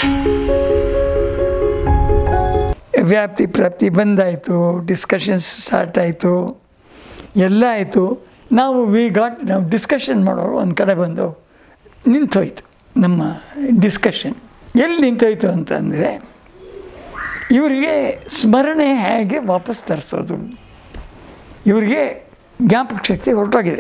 ವ್ಯಾಪ್ತಿ ಪ್ರಾಪ್ತಿ ಬಂದಾಯಿತು discussions start ಆಯಿತು ಎಲ್ಲ ಆಯಿತು ನಾವು ವಿ ಗಾಟ್ ನಾವು ಡಿಸ್ಕಷನ್ ಮಾಡೋರು ಒಂದು ಕಡೆ ಬಂದು ನಿಂತೋಯ್ತು ನಮ್ಮ ಡಿಸ್ಕಷನ್ ಎಲ್ಲಿ ನಿಂತೋಯ್ತು ಅಂತಂದರೆ ಇವರಿಗೆ ಸ್ಮರಣೆ ಹೇಗೆ ವಾಪಸ್ ತರಿಸೋದು ಇವರಿಗೆ ಜ್ಞಾಪಕ ಶಕ್ತಿ ಹೊರಟೋಗಿದೆ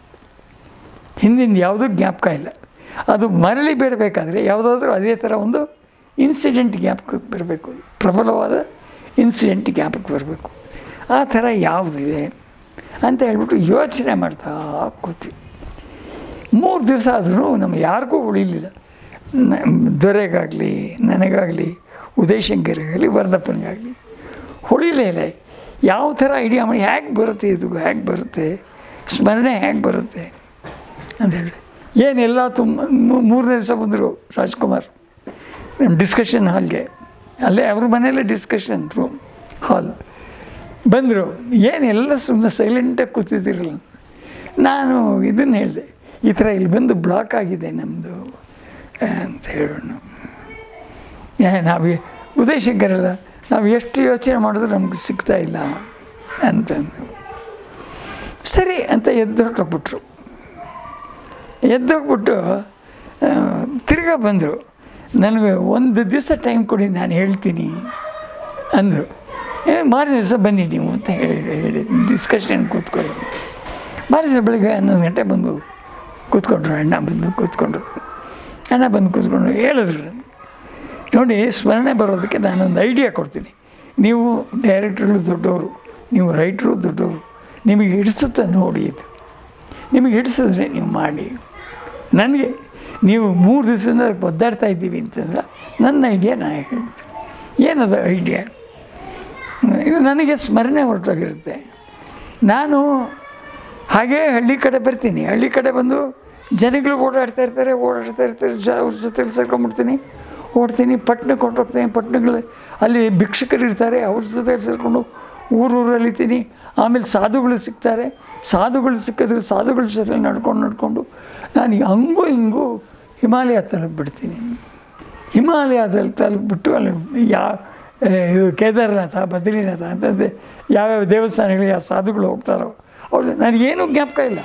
ಹಿಂದಿಂದ ಯಾವುದೂ ಜ್ಞಾಪಕ ಇಲ್ಲ ಅದು ಮರಳಿ ಬರಬೇಕಾದ್ರೆ ಯಾವುದಾದ್ರೂ ಅದೇ ಥರ ಒಂದು ಇನ್ಸಿಡೆಂಟ್ ಜ್ಞಾಪಕಕ್ಕೆ ಬರಬೇಕು ಪ್ರಬಲವಾದ ಇನ್ಸಿಡೆಂಟ್ ಜ್ಞಾಪಕ ಬರಬೇಕು ಆ ಥರ ಯಾವುದಿದೆ ಅಂತ ಹೇಳ್ಬಿಟ್ಟು ಯೋಚನೆ ಮಾಡ್ತಾ ಕೂತೀವಿ ಮೂರು ದಿವಸ ಆದರೂ ನಮ್ಮ ಯಾರಿಗೂ ಉಳಿಲಿಲ್ಲ ನ- ದೊರೆಗಾಗಲಿ ನನಗಾಗಲಿ ಉದಯಶಂಕರಿಗಾಗಲಿ ವರದಪ್ಪನಿಗಾಗಲಿ ಹೊಳಿಲೇ ಇಲ್ಲ ಯಾವ ಥರ ಐಡಿಯಾ ಮಾಡಿ ಹೇಗೆ ಬರುತ್ತೆ ಇದು ಹೇಗೆ ಬರುತ್ತೆ ಸ್ಮರಣೆ ಹೇಗೆ ಬರುತ್ತೆ ಅಂಥೇಳಿ ಏನೆಲ್ಲ ತುಂಬ ಮೂರನೇ ದಿವಸ ಬಂದರು ರಾಜ್ಕುಮಾರ್ ನಮ್ಮ ಡಿಸ್ಕಷನ್ ಹಾಲ್ಗೆ ಅಲ್ಲೇ ಅವ್ರ ಮನೆಯಲ್ಲೇ ಡಿಸ್ಕಷನ್ ರೂಮ್ ಹಾಲ್ ಬಂದರು ಏನೆಲ್ಲ ಸುಮ್ಮನೆ ಸೈಲೆಂಟಾಗಿ ಕೂತಿದ್ದೀರಲ್ಲ ನಾನು ಇದನ್ನು ಹೇಳಿದೆ ಈ ಥರ ಇಲ್ಲಿ ಬಂದು ಬ್ಲಾಕ್ ಆಗಿದೆ ನಮ್ಮದು ಅಂತ ಹೇಳೋಣ ಏ, ನಾವು ಉದಯಶಂಕರಲ್ಲ ನಾವು ಎಷ್ಟು ಯೋಚನೆ ಮಾಡಿದ್ರು ನಮ್ಗೆ ಸಿಗ್ತಾ ಇಲ್ಲ ಅಂತಂದು ಸರಿ ಅಂತ ಎದ್ದು ಹೊರಟೋಗ್ಬಿಟ್ರು ಎದ್ದೋಗ್ಬಿಟ್ಟು ಆ, ತಿರ್ಗಾ ಬಂದರು ನನಗೆ ಒಂದು ದಿವಸ ಟೈಮ್ ಕೊಡಿ ನಾನು ಹೇಳ್ತೀನಿ ಅಂದರು ಏ ಮಾರನೇ ದಿವಸ ಬನ್ನಿ ನೀವು ಅಂತ ಹೇಳಿ ಹೇಳಿ ಡಿಸ್ಕಷನ್ ಕೂತ್ಕೊಳ್ಳಿ ಮಾರನೇ ದಿವಸ ಬೆಳಿಗ್ಗೆ ಹನ್ನೊಂದು ಗಂಟೆ ಬಂದು ಕೂತ್ಕೊಂಡ್ರು ಅಣ್ಣ ಬಂದು ಕೂತ್ಕೊಂಡ್ರು ಅಣ್ಣ ಬಂದು ಕೂತ್ಕೊಂಡು ಹೇಳಿದ್ರು ನಮ್ಗೆ ನೋಡಿ ಸ್ಮರಣೆ ಬರೋದಕ್ಕೆ ನಾನೊಂದು ಐಡಿಯಾ ಕೊಡ್ತೀನಿ ನೀವು ಡೈರೆಕ್ಟ್ರುಗಳು ದೊಡ್ಡವರು ನೀವು ರೈಟ್ರು ದೊಡ್ಡವರು ನಿಮಗೆ ಹಿಡಿಸುತ್ತೆ ನೋಡಿ ಇದು ನಿಮಗೆ ಹಿಡಿಸಿದ್ರೆ ನೀವು ಮಾಡಿ ನನಗೆ ನೀವು ಮೂರು ದಿವಸದಿಂದ ಒದ್ದಾಡ್ತಾ ಇದ್ದೀವಿ ಅಂತಂದ್ರೆ ನನ್ನ ಐಡಿಯಾ ನಾ ಹೇಳ್ತೀನಿ ಏನದು ಐಡಿಯಾ ಇದು ನನಗೆ ಸ್ಮರಣೆ ಹೊರಟೋಗಿರುತ್ತೆ ನಾನು ಹಾಗೇ ಹಳ್ಳಿ ಕಡೆ ಬರ್ತೀನಿ ಹಳ್ಳಿ ಕಡೆ ಬಂದು ಜನಗಳು ಓಡಾಡ್ತಾ ಇರ್ತಾರೆ ಓಡಾಡ್ತಾ ಇರ್ತಾರೆ ಜ ಅವ್ರ ಜೊತೆ ಸೇರ್ಕೊಂಡ್ಬಿಡ್ತೀನಿ ಓಡ್ತೀನಿ ಪಟ್ಟಣಕ್ಕೆ ಹೊರಟೋಗ್ತೀನಿ ಪಟ್ಟಣಗಳು ಅಲ್ಲಿ ಭಿಕ್ಷುಕರು ಇರ್ತಾರೆ ಅವ್ರ ಜೊತೆ ಸೇರಿಕೊಂಡು ಊರೂರು ಅಲಿತೀನಿ ಆಮೇಲೆ ಸಾಧುಗಳು ಸಿಗ್ತಾರೆ ಸಾಧುಗಳು ಸಿಕ್ಕಿದ್ರೆ ಸಾಧುಗಳ ಜೊತೆ ನಡ್ಕೊಂಡು ನಡ್ಕೊಂಡು ನಾನು ಹಂಗೂ ಹಿಂಗೂ ಹಿಮಾಲಯ ತಲುಪಿಬಿಡ್ತೀನಿ ಹಿಮಾಲಯದಲ್ಲಿ ತಲುಪಿಬಿಟ್ಟು ಅಲ್ಲಿ ಯಾ ಏ, ಇದು ಕೇದಾರನಾಥ ಬದ್ರಿನಾಥ ಅಂತಂದೆ ಯಾವ್ಯಾವ ದೇವಸ್ಥಾನಗಳಿಗೆ ಆ ಸಾಧುಗಳು ಹೋಗ್ತಾರೋ ಅವ್ರು ನನಗೇನು ಜ್ಞಾಪಕ ಇಲ್ಲ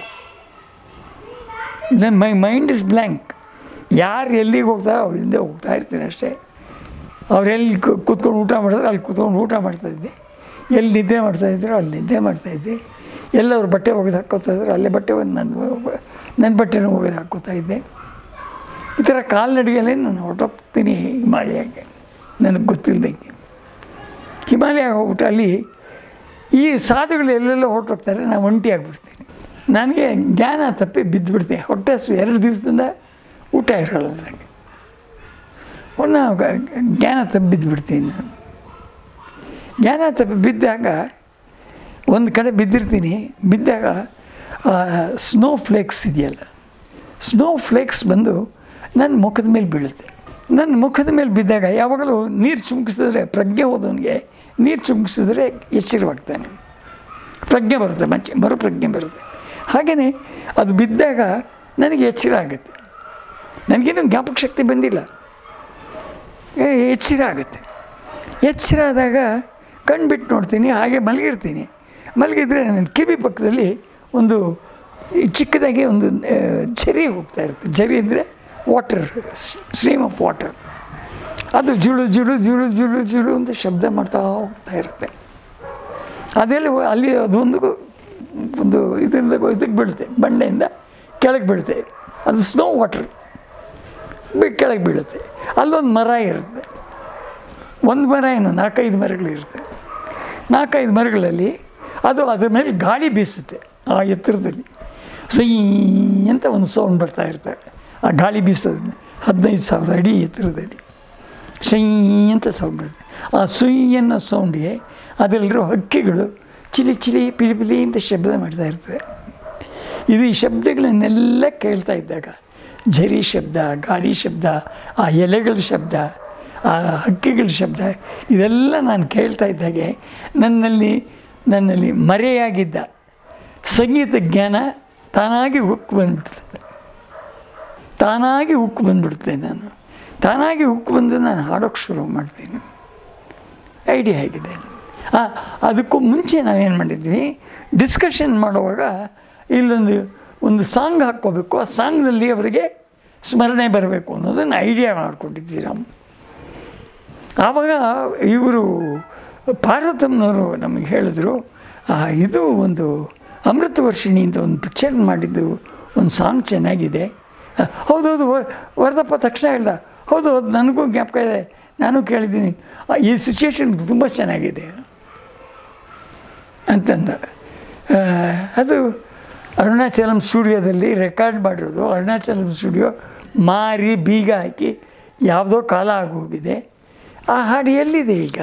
ನನ್ನ ಮೈ ಮೈಂಡ್ ಇಸ್ ಬ್ಲ್ಯಾಂಕ್ ಯಾರು ಎಲ್ಲಿಗೆ ಹೋಗ್ತಾರೋ ಅವ್ರ ಹಿಂದೆ ಹೋಗ್ತಾ ಇರ್ತೀನಿ ಅಷ್ಟೇ ಅವ್ರು ಎಲ್ಲಿ ಕು- ಕೂತ್ಕೊಂಡು ಊಟ ಮಾಡಿದ್ರೆ ಅಲ್ಲಿ ಕೂತ್ಕೊಂಡು ಊಟ ಮಾಡ್ತಾಯಿದ್ದೆ ಎಲ್ಲಿ ನಿದ್ದೆ ಮಾಡ್ತಾಯಿದ್ರು ಅಲ್ಲಿ ನಿದ್ದೆ ಮಾಡ್ತಾಯಿದ್ದೆ ಎಲ್ಲವ್ರು ಬಟ್ಟೆ ಒಗೆದು ಹಾಕ್ಕೋತಾ ಇದ್ರು ಅಲ್ಲೇ ಬಟ್ಟೆ ಒಂದು ನನ್ನ ನನ್ನ ಬಟ್ಟೆನೂ ಒಗೆದು ಹಾಕ್ಕೋತಾ ಇದ್ದೆ ಈ ಥರ ಕಾಲ್ನಡಿಗೆಯಲ್ಲೇ ನಾನು ಹೊರಟೋಗ್ತೀನಿ ಹಿಮಾಲಯಕ್ಕೆ ನನಗೆ ಗೊತ್ತಿಲ್ಲದಂಗೆ ಹಿಮಾಲಯ ಹೋಗ್ಬಿಟ್ಟು ಅಲ್ಲಿ ಈ ಸಾಧುಗಳು ಎಲ್ಲೆಲ್ಲೋ ಹೊರಟೋಗ್ತಾರೆ ನಾನು ಒಂಟಿ ಆಗಿಬಿಡ್ತೀನಿ ನನಗೆ ಜ್ಞಾನ ತಪ್ಪಿ ಬಿದ್ದುಬಿಡ್ತೀನಿ ಹೊಟ್ಟೆ ಹಸಿವು ಎರಡು ದಿವಸದಿಂದ ಊಟ ಇರೋಲ್ಲ ನನಗೆ ಒನ್ನ ಜ್ಞಾನ ತಪ್ಪಿ ಬಿದ್ದುಬಿಡ್ತೀನಿ ನಾನು ಜ್ಞಾನ ತಪ್ಪಿ ಬಿದ್ದಾಗ ಒಂದು ಕಡೆ ಬಿದ್ದಿರ್ತೀನಿ ಬಿದ್ದಾಗ ಸ್ನೋ ಫ್ಲೇಕ್ಸ್ ಇದೆಯಲ್ಲ ಸ್ನೋ ಫ್ಲೇಕ್ಸ್ ಬಂದು ನನ್ನ ಮುಖದ ಮೇಲೆ ಬೀಳುತ್ತೆ ನನ್ನ ಮುಖದ ಮೇಲೆ ಬಿದ್ದಾಗ ಯಾವಾಗಲೂ ನೀರು ಚುಮ್ಕಿಸಿದ್ರೆ ಪ್ರಜ್ಞೆ ಹೋದವನಿಗೆ ನೀರು ಚುಮ್ಕಿಸಿದ್ರೆ ಎಚ್ಚರವಾಗ್ತಾನೆ ಪ್ರಜ್ಞೆ ಬರುತ್ತೆ ಮಚ್ಚ ಮರುಪ್ರಜ್ಞೆ ಬರುತ್ತೆ ಹಾಗೆಯೇ ಅದು ಬಿದ್ದಾಗ ನನಗೆ ಎಚ್ಚರ ಆಗುತ್ತೆ ನನಗೇನು ಜ್ಞಾಪಕ ಶಕ್ತಿ ಬಂದಿಲ್ಲ ಏ, ಎಚ್ಚರ ಆಗುತ್ತೆ ಎಚ್ಚರ ಆದಾಗ ಕಣ್ಣು ಬಿಟ್ಟು ನೋಡ್ತೀನಿ ಹಾಗೆ ಮಲಗಿರ್ತೀನಿ ಮಲಗಿದ್ರೆ ನನ್ನ ಕಿವಿ ಪಕ್ಕದಲ್ಲಿ ಒಂದು ಈ ಚಿಕ್ಕದಾಗಿ ಒಂದು ಆ, ಝರಿ ಹೋಗ್ತಾ ಇರುತ್ತೆ ಝರಿ ಅಂದರೆ ವಾಟರ್ ಸ್ಟ್ರೀಮ್ ಆಫ್ ವಾಟರ್ ಅದು ಜುಳು ಜುಳು ಜುಳು ಜುಳು ಜುಳು ಅಂತ ಶಬ್ದ ಮಾಡ್ತಾ ಹೋಗ್ತಾ ಇರುತ್ತೆ ಅದೆಲ್ಲ ಅಲ್ಲಿ ಅದೊಂದು ಒಂದು ಇದರಿಂದ ಇದಕ್ಕೆ ಬೀಳುತ್ತೆ ಬಂಡೆಯಿಂದ ಕೆಳಗೆ ಬೀಳುತ್ತೆ ಅದು ಸ್ನೋ ವಾಟರ್ ಕೆಳಗೆ ಬೀಳುತ್ತೆ ಅಲ್ಲೊಂದು ಮರ ಇರುತ್ತೆ ಒಂದು ಮರ ಏನು ನಾಲ್ಕೈದು ಮರಗಳಿರುತ್ತೆ ನಾಲ್ಕೈದು ಮರಗಳಲ್ಲಿ ಅದು ಅದ್ರ ಮೇಲೆ ಗಾಳಿ ಬೀಸುತ್ತೆ ಆ ಎತ್ತರದಲ್ಲಿ ಸೈ ಅಂತ ಒಂದು ಸೌಂಡ್ ಬರ್ತಾ ಇರ್ತದೆ ಆ ಗಾಳಿ ಬೀಸೋದು ಹದಿನೈದು ಸಾವಿರ ಅಡಿ ಎತ್ತರದಲ್ಲಿ ಸೈ ಅಂತ ಸೌಂಡ್ ಬರುತ್ತೆ ಆ ಸುಯ್ ಅನ್ನೋ ಸೌಂಡ್ಗೆ ಅದರಲ್ಲಿರೋ ಹಕ್ಕಿಗಳು ಚಿಲಿ ಚಿಲಿ ಪಿಲಿ ಪಿಲಿ ಅಂತ ಶಬ್ದ ಮಾಡ್ತಾ ಇರ್ತದೆ ಇದು ಈ ಶಬ್ದಗಳನ್ನೆಲ್ಲ ಕೇಳ್ತಾ ಇದ್ದಾಗ ಝರಿ ಶಬ್ದ ಗಾಳಿ ಶಬ್ದ ಆ ಎಲೆಗಳ ಶಬ್ದ ಆ ಹಕ್ಕಿಗಳ ಶಬ್ದ ಇದೆಲ್ಲ ನಾನು ಕೇಳ್ತಾ ಇದ್ದಾಗೆ ನನ್ನಲ್ಲಿ ನನ್ನಲ್ಲಿ ಮರೆಯಾಗಿದ್ದ ಸಂಗೀತ ಜ್ಞಾನ ತಾನಾಗಿ ಉಕ್ಕು ಬಂದ್ಬಿಡ್ತದೆ ತಾನಾಗಿ ಉಕ್ಕು ಬಂದ್ಬಿಡುತ್ತೆ ನಾನು ತಾನಾಗಿ ಉಕ್ಕು ಬಂದು ನಾನು ಹಾಡೋಕ್ಕೆ ಶುರು ಮಾಡ್ತೀನಿ ಐಡಿಯಾ ಆಗಿದೆ ಆ, ಅದಕ್ಕೂ ಮುಂಚೆ ನಾವೇನು ಮಾಡಿದ್ವಿ ಡಿಸ್ಕಷನ್ ಮಾಡುವಾಗ ಇಲ್ಲೊಂದು ಒಂದು ಸಾಂಗ್ ಹಾಕ್ಕೋಬೇಕು ಆ ಸಾಂಗ್ನಲ್ಲಿ ಅವರಿಗೆ ಸ್ಮರಣೆ ಬರಬೇಕು ಅನ್ನೋದನ್ನು ಐಡಿಯಾ ಮಾಡ್ಕೊಂಡಿದ್ವಿ ನಾವು ಆವಾಗ ಇವರು ಪಾರ್ವತಮ್ಮನವರು ನಮಗೆ ಹೇಳಿದ್ರು ಆ, ಇದು ಒಂದು ಅಮೃತ ವರ್ಷಿಣಿ ಅಂತ ಒಂದು ಪಿಕ್ಚರ್ ಮಾಡಿದ್ದು ಒಂದು ಸಾಂಗ್ ಚೆನ್ನಾಗಿದೆ ಆ, ಹೌದೌದು ವ- ವರದಪ್ಪ ತಕ್ಷಣ ಹೇಳ್ದ ಹೌದು ಹೌದು ನನಗೂ ಜ್ಞಾಪಕ ಇದೆ ನಾನು ಕೇಳಿದ್ದೀನಿ ಆ, ಈ ಸಿಚುವೇಶನ್ ತುಂಬ ಚೆನ್ನಾಗಿದೆ ಅಂತಂದ ಆ, ಅದು ಅರುಣಾಚಲಂ ಸ್ಟುಡಿಯೋದಲ್ಲಿ ರೆಕಾರ್ಡ್ ಮಾಡಿರೋದು ಅರುಣಾಚಲಂ ಸ್ಟುಡಿಯೋ ಮಾರಿ ಬೀಗ ಹಾಕಿ ಯಾವುದೋ ಕಾಲ ಆಗೋಗಿದೆ ಆ ಹಾಡು ಎಲ್ಲಿದೆ ಈಗ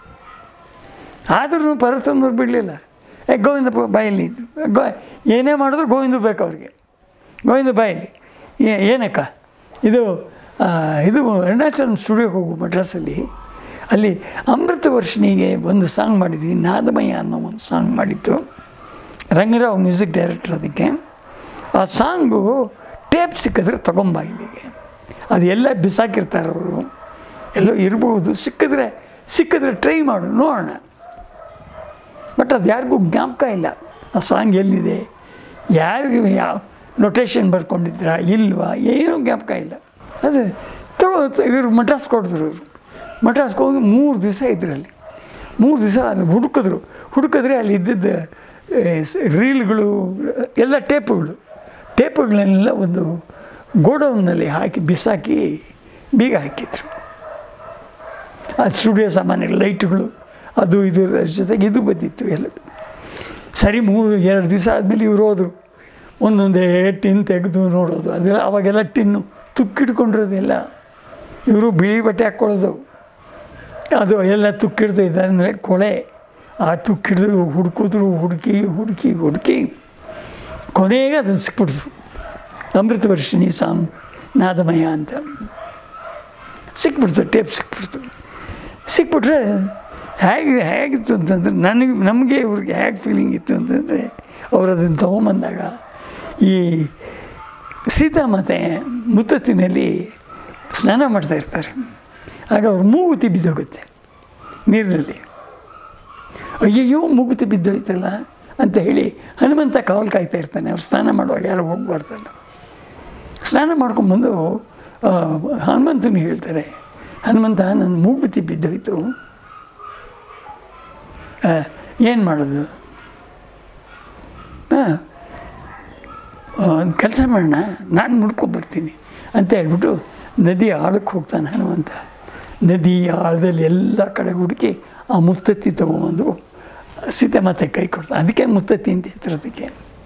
ಆದ್ರೂ ಪರ್ವತಮ್ಮನವ್ರು ಬಿಡಲಿಲ್ಲ ಏ ಗೋವಿಂದ ಪ- ಬಾಯಲ್ಲಿ ಇದ್ರು ಗೋ ಏನೇ ಮಾಡಿದ್ರು ಗೋವಿಂದ ಬೇಕು ಅವ್ರಿಗೆ ಗೋವಿಂದ ಬಾಯಲ್ಲಿ ಏ- ಏನಕ್ಕ ಇದು ಆ, ಇದು ಅರುಣಾಚಲಂ ಸ್ಟುಡಿಯೋಗೆ ಹೋಗು ಮಡ್ರಾಸಲ್ಲಿ ಅಲ್ಲಿ ಅಮೃತ ವರ್ಷಿಣಿಗೆ ಒಂದು ಸಾಂಗ್ ಮಾಡಿದ್ವಿ ನಾದಮಯ ಅನ್ನೋ ಒಂದು ಸಾಂಗ್ ಮಾಡಿತ್ತು ರಂಗರಾವ್ ಮ್ಯೂಸಿಕ್ ಡೈರೆಕ್ಟರ್ ಅದಕ್ಕೆ ಆ ಸಾಂಗು ಟೇಪ್ ಸಿಕ್ಕಿದ್ರೆ ತಗೊಂಬ ಇಲ್ಲಿಗೆ ಅದು ಎಲ್ಲ ಬಿಸಾಕಿರ್ತಾರೆ ಅವರು ಎಲ್ಲೋ ಇರ್ಬೋದು ಸಿಕ್ಕಿದ್ರೆ ಸಿಕ್ಕಿದ್ರೆ ಟ್ರೈ ಮಾಡು ನೋಡೋಣ ಬಟ್ ಅದು ಯಾರಿಗೂ ಜ್ಞಾಪಕ ಇಲ್ಲ ಆ ಸಾಂಗ್ ಎಲ್ಲಿದೆ ಯಾರಿಗೂ ಯಾವ ನೊಟೇಷನ್ ಬರ್ಕೊಂಡಿದ್ರ ಇಲ್ವಾ ಏನೂ ಜ್ಞಾಪಕ ಇಲ್ಲ ಅದು ತಗೋ ಇವರು ಮಡ್ರಾಸ್ ಕೊಡಿದ್ರು ಇವರು ಮಡ್ರಾಸ್ಗೆ ಹೋಗಿ ಮೂರು ದಿವಸ ಇದ್ರಲ್ಲಿ ಮೂರು ದಿವಸ ಅದು ಹುಡುಕಿದ್ರು ಹುಡುಕಿದ್ರೆ ಅಲ್ಲಿ ಇದ್ದಿದ್ದ ಏ, ಸ್- ರೀಲ್ಗಳು ಎಲ್ಲ ಟೇಪುಗಳು ಟೇಪುಗಳನ್ನೆಲ್ಲ ಒಂದು ಗೋಡೌನ್ನಲ್ಲಿ ಹಾಕಿ ಬಿಸಾಕಿ ಬೀಗ ಹಾಕಿದ್ರು ಆ ಸ್ಟುಡಿಯೋ ಸಾಮಾನುಗಳು ಲೈಟ್ಗಳು ಅದು ಇದು ಅದ್ರ ಜೊತೆಗೆ ಇದು ಬಂದಿತ್ತು ಎಲ್ಲ ಸರಿ ಮೂರು ಎರಡು ದಿವಸ ಆದಮೇಲೆ ಇವ್ರು ಹೋದರು ಒಂದೊಂದೇ ಟಿನ್ ತೆಗೆದು ನೋಡೋದು ಅದೆಲ್ಲ ಅವಾಗೆಲ್ಲ ಟಿನ್ನು ತುಕ್ಕಿಡ್ಕೊಂಡಿರೋದೆಲ್ಲ ಇವರು ಬಿಳಿ ಬಟ್ಟೆ ಹಾಕ್ಕೊಳ್ಳೋದು ಅದು ಎಲ್ಲ ತುಕ್ಕಿಡ್ದು ಇದಾದ್ಮೇಲೆ ಕೊಳೆ ಆ ತುಕ್ಕಿಡಿದ್ರು ಹುಡುಕಿದ್ರು ಹುಡುಕಿ ಹುಡುಕಿ ಹುಡುಕಿ ಕೊನೆಗೆ ಅದನ್ನು ಸಿಕ್ಬಿಡ್ತು ಅಮೃತ ವರ್ಷಿಣಿ ಸಾಂಗ್ ನಾದಮಯ ಅಂತ ಸಿಕ್ಬಿಡ್ತು ಟೇಪ್ ಸಿಕ್ಬಿಡ್ತು ಸಿಕ್ಬಿಟ್ರೆ ಹೇಗೆ ಹೇಗಿತ್ತು ಅಂತಂದರೆ ನನಗೆ ನಮಗೆ ಇವ್ರಿಗೆ ಹೇಗೆ ಫೀಲಿಂಗ್ ಇತ್ತು ಅಂತಂದರೆ ಅವ್ರು ಅದನ್ನು ತೊಗೊಂಬಂದಾಗ ಈ ಸೀತಾಮಾತೆ ಮುತ್ತತ್ತಿನಲ್ಲಿ ಸ್ನಾನ ಮಾಡ್ತಾ ಇರ್ತಾರೆ ಆಗ ಅವ್ರ ಮೂಗುತಿ ಬಿದ್ದೋಗುತ್ತೆ ನೀರಿನಲ್ಲಿ ಅಯ್ಯಯ್ಯೋ ಮೂಗುತಿ ಬಿದ್ದೋಯ್ತಲ್ಲ ಅಂತ ಹೇಳಿ ಹನುಮಂತ ಕಾವಲು ಕಾಯ್ತಾ ಇರ್ತಾನೆ ಅವ್ರು ಸ್ನಾನ ಮಾಡುವಾಗ ಯಾರು ಹೋಗ್ಬಾರ್ದಲ್ಲ ಸ್ನಾನ ಮಾಡ್ಕೊಂಬಂದು ಆ, ಹನುಮಂತನಿಗೆ ಹೇಳ್ತಾರೆ ಹನುಮಂತ ನನ್ನ ಮೂಗುತಿ ಬಿದ್ದೋಯ್ತು ಏನು ಮಾಡೋದು ಹಾಂ ಒಂದು ಕೆಲಸ ಮಾಡೋಣ ನಾನು ಮುಡ್ಕೊಬರ್ತೀನಿ ಅಂತ ಹೇಳ್ಬಿಟ್ಟು ನದಿ ಆಳಕ್ಕೆ ಹೋಗ್ತಾನೆ ಹನುಮಂತ ನದಿ ಆಳದಲ್ಲಿ ಎಲ್ಲ ಕಡೆ ಹುಡುಕಿ ಆ ಮುತ್ತತ್ತಿ ತೊಗೊಂಬಂದು ಸೀತೆಮಾತೆ ಕೈ ಕೊಡ್ತಾನೆ ಅದಕ್ಕೆ ಮುತ್ತತ್ತಿ ಅಂತ ಹೆಸರದಕ್ಕೆ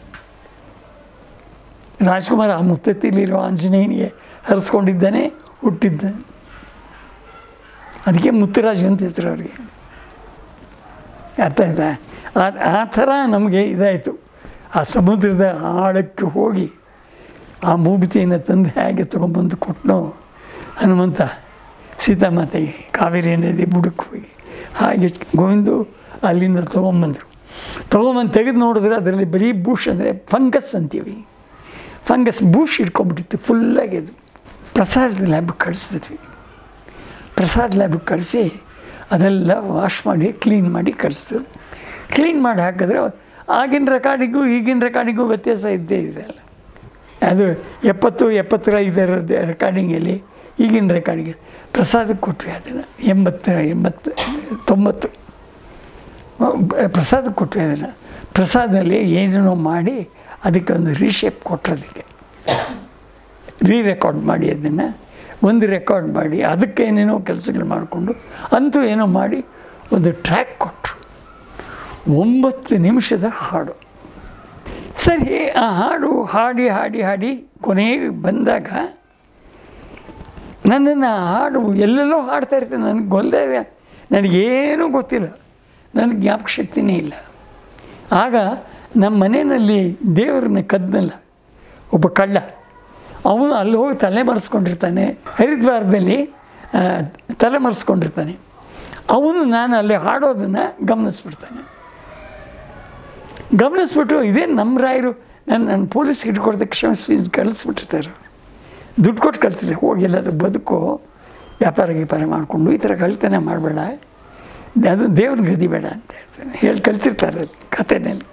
ರಾಜ್ಕುಮಾರ್ ಆ ಮುತ್ತತ್ತಿಲಿರೋ ಆಂಜನೇಯನಿಗೆ ಹರಿಸ್ಕೊಂಡಿದ್ದಾನೆ ಹುಟ್ಟಿದ್ದ ಅದಕ್ಕೆ ಮುತ್ತುರಾಜ್ ಅಂತ ಹೆಸರು ಅವ್ರಿಗೆ ಅರ್ಥ ಆಯ್ತಾ ಆ ಆ ಥರ ನಮಗೆ ಇದಾಯಿತು ಆ ಸಮುದ್ರದ ಆಳಕ್ಕೆ ಹೋಗಿ ಆ ಮೂಗುತಿಯನ್ನು ತಂದು ಹೇಗೆ ತೊಗೊಂಬಂದು ಕೊಟ್ಟನೋ ಹನುಮಂತ ಸೀತಾಮಾತೆಗೆ ಕಾವೇರಿ ನದಿ ಬುಡಕ್ಕೆ ಹೋಗಿ ಹಾಗೆ ಗೋವಿಂದು ಅಲ್ಲಿಂದ ತೊಗೊಂಬಂದರು ತೊಗೊಂಬಂದು ತೆಗೆದು ನೋಡಿದ್ರೆ ಅದರಲ್ಲಿ ಬರೀ ಬೂಷ್ ಅಂದರೆ ಫಂಗಸ್ ಅಂತೀವಿ ಫಂಗಸ್ ಬೂಷ್ ಇಟ್ಕೊಂಡ್ಬಿಟ್ಟಿತ್ತು ಫುಲ್ಲಾಗಿ ಅದು ಪ್ರಸಾದ ಲ್ಯಾಬ್ಗೆ ಕಳಿಸಿದ್ವಿ ಪ್ರಸಾದ್ ಲ್ಯಾಬ್ಗೆ ಕಳಿಸಿ ಅದೆಲ್ಲ ವಾಶ್ ಮಾಡಿ ಕ್ಲೀನ್ ಮಾಡಿ ಕಳಿಸಿದ್ರು ಕ್ಲೀನ್ ಮಾಡಿ ಹಾಕಿದ್ರೆ ಆಗಿನ ರೆಕಾರ್ಡಿಗೂ ಈಗಿನ ರೆಕಾರ್ಡಿಗೂ ವ್ಯತ್ಯಾಸ ಇದ್ದೇ ಇದೆಯಲ್ಲ ಅದು ಎಪ್ಪತ್ತು ಎಪ್ಪತ್ತರ ಐದರ ರೆಕಾರ್ಡಿಂಗಲ್ಲಿ ಈಗಿನ ರೆಕಾರ್ಡಿಂಗ್ ಪ್ರಸಾದಕ್ಕೆ ಕೊಟ್ವಿ ಅದನ್ನು ಎಂಬತ್ತರ ಎಂಬತ್ತು ತೊಂಬತ್ತು ಪ್ರಸಾದಕ್ಕೆ ಕೊಟ್ವಿ ಅದನ್ನು ಪ್ರಸಾದಲ್ಲಿ ಏನೇನೋ ಮಾಡಿ ಅದಕ್ಕೆ ಒಂದು ರೀಶೇಪ್ ಕೊಟ್ಟರು ಅದಕ್ಕೆ ರೀ ರೆಕಾರ್ಡ್ ಮಾಡಿ ಅದನ್ನು ಒಂದು ರೆಕಾರ್ಡ್ ಮಾಡಿ ಅದಕ್ಕೆ ಏನೇನೋ ಕೆಲಸಗಳು ಮಾಡಿಕೊಂಡು ಅಂತೂ ಏನೋ ಮಾಡಿ ಒಂದು ಟ್ರ್ಯಾಕ್ ಕೊಟ್ಟರು ಒಂಬತ್ತು ನಿಮಿಷದ ಹಾಡು ಸರಿ ಆ ಹಾಡು ಹಾಡಿ ಹಾಡಿ ಹಾಡಿ ಕೊನೆಗೆ ಬಂದಾಗ ನನ್ನನ್ನು ಆ ಹಾಡು ಎಲ್ಲೆಲ್ಲೋ ಹಾಡ್ತಾ ಇರ್ತೇನೆ ನನಗೆ ಗೊಲ್ಲೇ ನನಗೇನೂ ಗೊತ್ತಿಲ್ಲ ನನಗೆ ಜ್ಞಾಪಕ ಶಕ್ತಿನೇ ಇಲ್ಲ ಆಗ ನಮ್ಮ ಮನೆಯಲ್ಲಿ ದೇವರನ್ನ ಕದ್ನಲ್ಲ ಒಬ್ಬ ಕಳ್ಳ ಅವನು ಅಲ್ಲಿ ಹೋಗಿ ತಲೆ ಮರೆಸ್ಕೊಂಡಿರ್ತಾನೆ ಹರಿದ್ವಾರದಲ್ಲಿ ಆ, ತಲೆ ಮರೆಸ್ಕೊಂಡಿರ್ತಾನೆ ಅವನು ನಾನು ಅಲ್ಲಿ ಹಾಡೋದನ್ನು ಗಮನಿಸ್ಬಿಡ್ತಾನೆ ಗಮನಿಸ್ಬಿಟ್ಟು ಇದೇ ನಮ್ಮ ರಾಯರು ನಾನು ನನ್ನ ಪೊಲೀಸ್ ಹಿಡ್ಕೊಡ್ದಕ್ಕೆ ಕ್ಷಮಿಸಿ ಕಳಿಸ್ಬಿಟ್ಟಿರ್ತಾರೆ ದುಡ್ಡು ಕೊಟ್ಟು ಕಳಿಸಿದ್ರೆ ಹೋಗಿ ಎಲ್ಲಾದ್ರೂ ಬದುಕು ವ್ಯಾಪಾರ ಗೀಪಾರ ಮಾಡಿಕೊಂಡು ಈ ಥರ ಕಳ್ತನ ಮಾಡಬೇಡ ಅದು ದೇವ್ರಿಗೆ ಗದಿಬೇಡ ಅಂತ ಹೇಳ್ತಾನೆ ಹೇಳಿ ಕಳಿಸಿರ್ತಾರೆ ಕಥೆನಲ್ಲಿ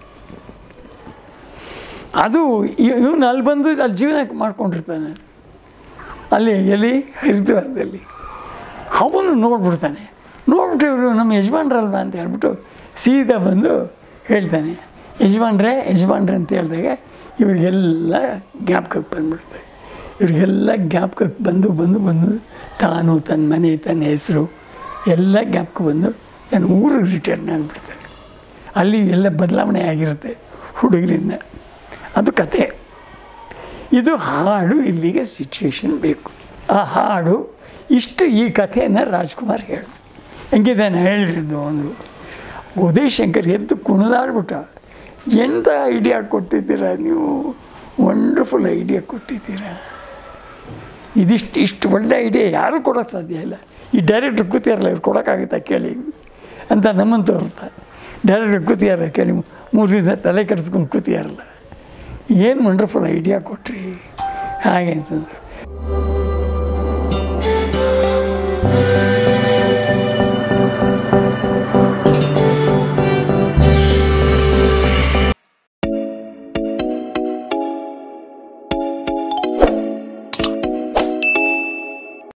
ಅದು ಇವನು ಅಲ್ಲಿ ಬಂದು ಅಲ್ಲಿ ಜೀವನ ಮಾಡ್ಕೊಂಡಿರ್ತಾನೆ ಅಲ್ಲಿ ಎಲ್ಲಿ ಹರಿದ್ವಾರದಲ್ಲಿ ಅವನು ನೋಡ್ಬಿಡ್ತಾನೆ ನೋಡ್ಬಿಟ್ಟು ಇವರು ನಮ್ಮ ಯಜಮಾನ್ರಲ್ವಾ ಅಂತ ಹೇಳ್ಬಿಟ್ಟು ಸೀದಾ ಬಂದು ಹೇಳ್ತಾನೆ ಯಜಮಾನ್ರೆ ಯಜಮಾನ್ರೆ ಅಂತ ಹೇಳಿದಾಗ ಇವರಿಗೆಲ್ಲ ಜ್ಞಾಪಕಕ್ಕೆ ಬಂದ್ಬಿಡ್ತಾರೆ ಇವರಿಗೆಲ್ಲ ಜ್ಞಾಪಕಕ್ಕೆ ಬಂದು ಬಂದು ಬಂದು ತಾನು ತನ್ನ ಮನೆ ತನ್ನ ಹೆಸರು ಎಲ್ಲ ಜ್ಞಾಪಕ ಬಂದು ನಾನು ಊರಿಗೆ ರಿಟರ್ನ್ ಆಗಿಬಿಡ್ತಾರೆ ಅಲ್ಲಿ ಎಲ್ಲ ಬದಲಾವಣೆ ಆಗಿರುತ್ತೆ ಹುಡುಗರಿಂದ ಅದು ಕತೆ ಇದು ಹಾಡು ಇಲ್ಲಿಗೆ ಸಿಚುವೇಶನ್ ಬೇಕು ಆ ಹಾಡು ಇಷ್ಟು ಈ ಕಥೆಯನ್ನು ರಾಜ್ಕುಮಾರ್ ಹೇಳಿದ್ರು ಹೆಂಗಿದೆ ನಾನು ಹೇಳಿದ್ದು ಒಂದು ಉದಯಶಂಕರ್ ಎದ್ದು ಕುಣಿದಾಡ್ಬಿಟ್ಟ ಎಂಥ ಐಡಿಯಾ ಕೊಟ್ಟಿದ್ದೀರಾ ನೀವು ವಂಡರ್ಫುಲ್ ಐಡಿಯಾ ಕೊಟ್ಟಿದ್ದೀರಾ ಇದಿಷ್ಟು ಇಷ್ಟು ಒಳ್ಳೆ ಐಡಿಯಾ ಯಾರೂ ಕೊಡೋಕ್ಕೆ ಸಾಧ್ಯ ಇಲ್ಲ ಈ ಡೈರೆಕ್ಟ್ರ್ ಕೂತಿಯಾರಲ್ಲ ಇವ್ರು ಕೊಡೋಕ್ಕಾಗುತ್ತಾ ಕೇಳಿ ಅಂತ ನಮ್ಮನ್ನು ತೋರಿಸ್ತಾರೆ ಡೈರೆಕ್ಟ್ರ್ ಕೂತಿಯಾರ ಕೇಳಿ ಮೂರು ದಿವಸ ತಲೆ ಕೆಡಿಸ್ಕೊಂಡು ಕೂತಿಯಾರಲ್ಲ ಏನು ವಂಡರ್ಫುಲ್ ಐಡಿಯಾ ಕೊಟ್ರಿ ಹಾಗೆ ಅಂತಂದರು